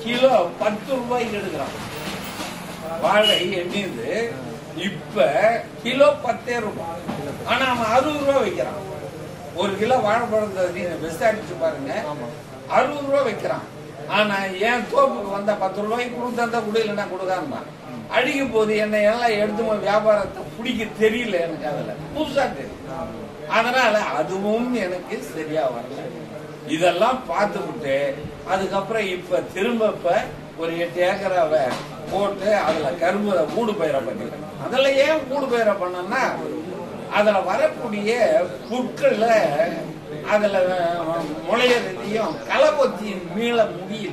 Kilo பத்து ரூபாய்க்கு எடுக்கிறான் வாழை எண்ணிது இப்ப கிலோ பத்தே ரூபாய் ஆனா அவன் அறுபது ரூபாய் வைக்கிறான் ஒரு கிலோ வாழைப்பழத்தை நீங்க விசாரிச்சு பாருங்க அறுபது ரூபாய் வைக்கிறான் ஆனா என் தோப்புக்கு வந்தா பத்து ரூபாய்க்கு கொடுத்தா கூட இல்லைன்னா கொடுக்காம அடிக்கும் போது என்னை எல்லாம் எடுத்து போய் வியாபாரத்தை பிடிக்க தெரியல எனக்கு அதுல புதுசா தெரியும் அதனால அதுவும் எனக்கு சரியா வரல இதெல்லாம் பார்த்துக்கிட்டு அதுக்கப்புறம் இப்ப திரும்ப இப்ப ஒரு எட்டு ஏக்கராவை போட்டு அதுல கரும்பு ஊடு பயிரை பண்ணிருக்கேன் அதுல ஏன் ஊடு பயிரை பண்ணேன்னா அதுல வரக்கூடிய புற்கள்ல அதுல முளையறதையும் களபொத்தியின் மீள முடியல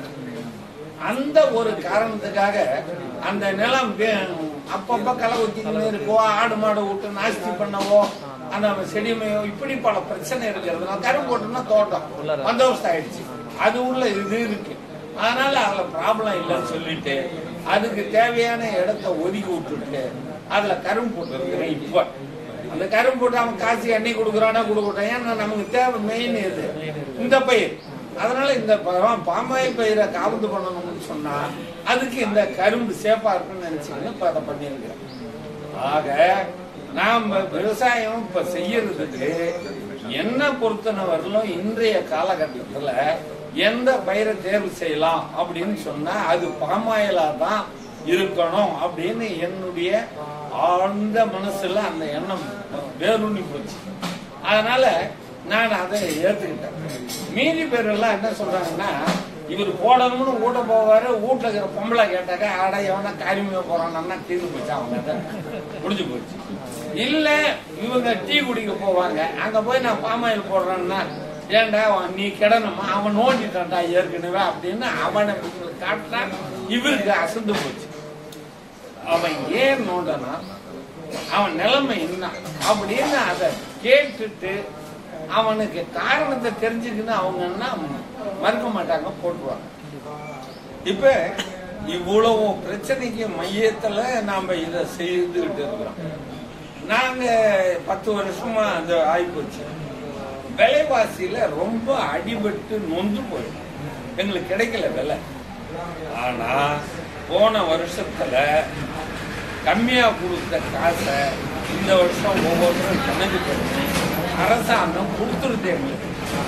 அந்த ஒரு காரணத்துக்காக அந்த நிலம் வே- அப்பப்ப களை ஊத்திக்கினே இருக்கோ ஆடு மாடு விட்டு நாஸ்தி பண்ணவோ அந்த செடிமையோ இப்படி பல பிரச்சனை இருக்கிறதுனால கரும்பு போட்டோம்னா தோட்டம் பந்தோபஸ்து ஆயிடுச்சு அது உள்ள இது இருக்கு அதனால அதுல ப்ராப்ளம் இல்லைன்னு சொல்லிட்டு அதுக்கு தேவையான இடத்த ஒதுக்கி விட்டுட்டு அதுல கரும்பு போட்டுருக்கிறேன் இப்ப அந்த கரும்பு போட்டு அவன் காசு எண்ணெய் கொடுக்குறானா கொடுக்கட்டும் ஏன்னா நமக்கு தேவை மெயின் இது இந்த பயிர் அதனால இந்த பழம் பாமாயில் பயிரை காபந்து பண்ணணும்னு சொன்னா அதுக்கு இந்த கரும்பு சேஃபா இருக்குன்னு நினைச்சுக்கின்னு இப்ப அதை பண்ணியிருக்கிறேன் ஆக நாம விவசாயம் இப்ப செய்யறதுக்கு என்ன பொறுத்தன வரலும் இன்றைய காலகட்டத்துல எந்த பயிரை தேர்வு செய்யலாம் அப்படின்னு சொன்னா அது பாமாயிலா தான் இருக்கணும் அப்படின்னு என்னுடைய ஆழ்ந்த மனசுல அந்த எண்ணம் வேரூனி போச்சு அதனால நான் அதை ஏத்துக்கிட்டேன் மீதி பேர் எல்லாம் என்ன சொல்றாங்கன்னா இவர் போடணும்னு ஊட்ட போவாரு வீட்டுல இருக்கிற பொம்பளை கேட்டாக்க ஆட எவனா காரியமே போறான்னா தீர்ந்து போச்சு அவங்க முடிஞ்சு போச்சு இல்ல இவங்க டீ குடிக்க போவாங்க அங்க போய் நான் பாமாயில் போடுறேன்னா ஏன்டா அவன் நீ கிடணுமா அவன் நோண்டிட்டான்டா ஏற்கனவே அப்படின்னு அவனை இவங்களுக்கு காட்டினா இவருக்கு அசந்து போச்சு அவன் ஏன் நோண்டனா அவன் நிலைமை என்ன அப்படின்னு அதை கேட்டுட்டு அவனுக்கு காரணத்தை தெரிஞ்சுக்கின்னு அவங்க என்ன மறுக்க மாட்டாங்க போட்டுருவாங்க இப்ப இவ்வளவு பிரச்சனைக்கு மையத்துல நாம இதை செய்துகிட்டு இருக்கிறோம் நாங்க பத்து வருஷமா அந்த ஆயிப்போச்சு விலைவாசியில ரொம்ப அடிபட்டு நொந்து போயிடும் எங்களுக்கு கிடைக்கல விலை ஆனா போன வருஷத்துல கம்மியா கொடுத்த காசை இந்த வருஷம் ஒவ்வொருத்தரும் கணக்கு பண்ணி அரசாங்கம் கொடுத்துருது எங்களுக்கு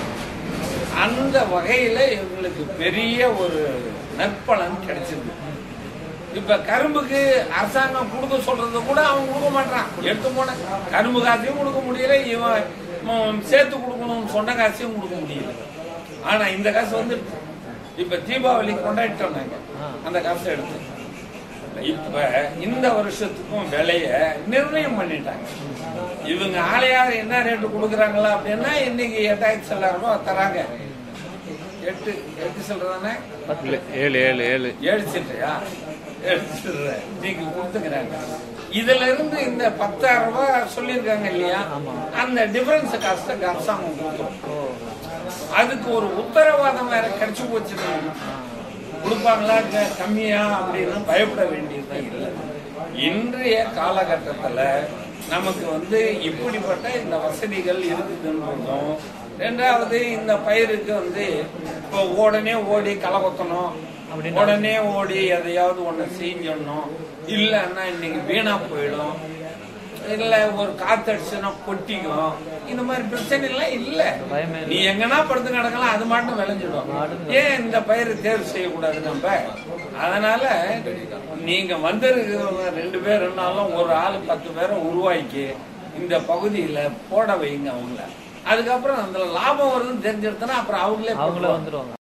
அந்த வகையில எங்களுக்கு பெரிய ஒரு நற்பலன் கிடைச்சிருக்கு இப்ப கரும்புக்கு அரசாங்கம் கொடுக்க சொல்றது கூட அவன் கொடுக்க மாட்டான் எடுத்து போன கரும்பு காசையும் கொடுக்க முடியல இவன் ம், சேர்த்து கொடுக்கணும்னு சொன்ன காசையும் கொடுக்க முடியல ஆனா இந்த காசு வந்து இப்ப தீபாவளி கொண்டாடிட்டோம் நாங்க அந்த காசை எடுத்து இப்ப இந்த வருஷத்துக்கும் விலைய நிர்ணயம் பண்ணிட்டாங்க இவங்க ஆளையார் என்ன ரேட்டு கொடுக்குறாங்களா அப்படின்னா இன்னைக்கு எட்டாயிரத்தி தொள்ளாயிரம் ரூபாய் தராங்க எட்டு எட்டு சொல்றதானே இல்ல, ஏழு ஏழு ஏழு ஏழு சில்லறையா ஏழு சில்லறை நீங்க கொடுத்துக்கிறாங்க இதுல இருந்து இந்த பத்தாயிரம் ரூபாய் சொல்லியிருக்காங்க இல்லையா அந்த டிஃபரன்ஸ் காஸ்ட் அரசாங்கம் கொடுக்கும் அதுக்கு ஒரு உத்தரவாதம் வேற கிடைச்சு போச்சு கொடுப்பாங்களா க- கம்மியா அப்படின்னு பயப்பட வேண்டியது இல்லை இன்றைய காலகட்டத்துல நமக்கு வந்து இப்படிப்பட்ட இந்த வசதிகள் இருக்குதுன்றதும் ரெண்டாவது இந்த பயிருக்கு வந்து இப்போ உடனே ஓடி களை கொத்தணும் உடனே ஓடி எதையாவது ஒண்ணு செஞ்சிடணும் இல்லைன்னா இன்னைக்கு வீணா போயிடும் இல்ல ஒரு காத்தடிச்சுன்னா கொட்டிக்கும் இந்த மாதிரி பிரச்சனை எல்லாம் இல்ல நீ எங்கன்னா படுத்து கிடக்கலாம் அது மட்டும் விளைஞ்சிடும் ஏன் இந்த பயிரை தேர்வு செய்யக்கூடாது நம்ம அதனால நீங்க வந்திருக்கிறவங்க ரெண்டு பேர் இருந்தாலும் ஒரு ஆள் பத்து பேரை உருவாக்கி இந்த பகுதியில போட வைங்க அவங்கள அதுக்கப்புறம் அந்த லாபம் வருதுன்னு தெரிஞ்சிருந்தா அப்புறம் அவங்களே அவங்களே போட்டுருவாங்க. வந்துருவாங்க